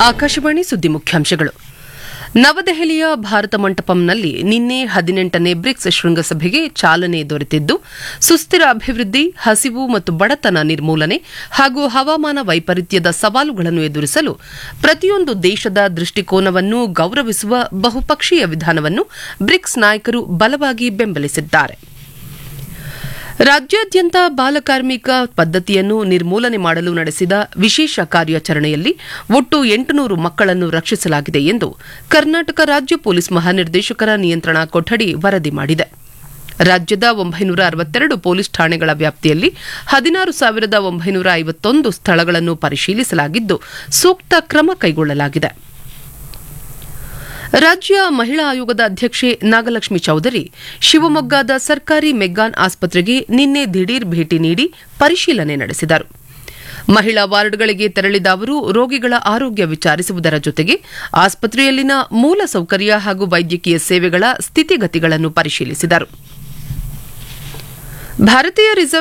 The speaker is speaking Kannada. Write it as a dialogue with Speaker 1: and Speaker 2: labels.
Speaker 1: ಆಕಾಶವಾಣಿ ಸುದ್ದಿ ಮುಖ್ಯಾಂಶಗಳು ನವದೆಹಲಿಯ ಭಾರತ ಮಂಟಪಂನಲ್ಲಿ ನಿನ್ನೆ ಹದಿನೆಂಟನೇ ಬ್ರಿಕ್ಸ್ ಶೃಂಗಸಭೆಗೆ ಚಾಲನೆ ದೊರೆತಿದ್ದು ಸುಸ್ಥಿರ ಅಭಿವೃದ್ಧಿ ಹಸಿವು ಮತ್ತು ಬಡತನ ನಿರ್ಮೂಲನೆ ಹಾಗೂ ಹವಾಮಾನ ವೈಪರೀತ್ಯದ ಸವಾಲುಗಳನ್ನು ಎದುರಿಸಲು ಪ್ರತಿಯೊಂದು ದೇಶದ ದೃಷ್ಟಿಕೋನವನ್ನು ಗೌರವಿಸುವ ಬಹುಪಕ್ಷೀಯ ವಿಧಾನವನ್ನು ಬ್ರಿಕ್ಸ್ ನಾಯಕರು ಬಲವಾಗಿ ಬೆಂಬಲಿಸಿದ್ದಾರೆ ರಾಜ್ಯಾದ್ಯಂತ ಬಾಲಕಾರ್ಮಿಕ ಪದ್ದತಿಯನ್ನು ನಿರ್ಮೂಲನೆ ಮಾಡಲು ನಡೆಸಿದ ವಿಶೇಷ ಕಾರ್ಯಾಚರಣೆಯಲ್ಲಿ ಒಟ್ಟು ಎಂಟುನೂರು ಮಕ್ಕಳನ್ನು ರಕ್ಷಿಸಲಾಗಿದೆ ಎಂದು ಕರ್ನಾಟಕ ರಾಜ್ಯ ಪೊಲೀಸ್ ಮಹಾನಿರ್ದೇಶಕರ ನಿಯಂತ್ರಣ ಕೊಠಡಿ ವರದಿ ಮಾಡಿದೆ ರಾಜ್ಯದ ಒಂಬೈನೂರ ಅರವತ್ತೆರಡು ಪೊಲೀಸ್ ಠಾಣೆಗಳ ವ್ಯಾಪ್ತಿಯಲ್ಲಿ ಹದಿನಾರು ಸಾವಿರದ ಒಂಬೈನೂರ ಐವತ್ತೊಂದು ಸ್ಥಳಗಳನ್ನು ಪರಿಶೀಲಿಸಲಾಗಿದ್ದು ಸೂಕ್ತ ಕ್ರಮ ಕೈಗೊಳ್ಳಲಾಗಿದೆ ರಾಜ್ಯ ಮಹಿಳಾ ಆಯೋಗದ ಅಧ್ಯಕ್ಷೆ ನಾಗಲಕ್ಷ್ಮಿ ಚೌಧರಿ ಶಿವಮೊಗ್ಗದ ಸರ್ಕಾರಿ ಮೆಗ್ಗಾನ್ ಆಸ್ಪತ್ರೆಗೆ ನಿನ್ನೆ ದಿಢೀರ್ ಭೇಟಿ ನೀಡಿ ಪರಿಶೀಲನೆ ನಡೆಸಿದರು ಮಹಿಳಾ ವಾರ್ಡ್ಗಳಿಗೆ ತೆರಳಿದ ಅವರು ರೋಗಿಗಳ ಆರೋಗ್ಯ ವಿಚಾರಿಸುವುದರ ಜೊತೆಗೆ ಆಸ್ಪತ್ರೆಯಲ್ಲಿನ ಮೂಲ ಸೌಕರ್ಯ ಹಾಗೂ ವೈದ್ಯಕೀಯ ಸೇವೆಗಳ ಸ್ಥಿತಿಗತಿಗಳನ್ನು ಪರಿಶೀಲಿಸಿದರು ಭಾರತೀಯ ರಿಸರ್ವ್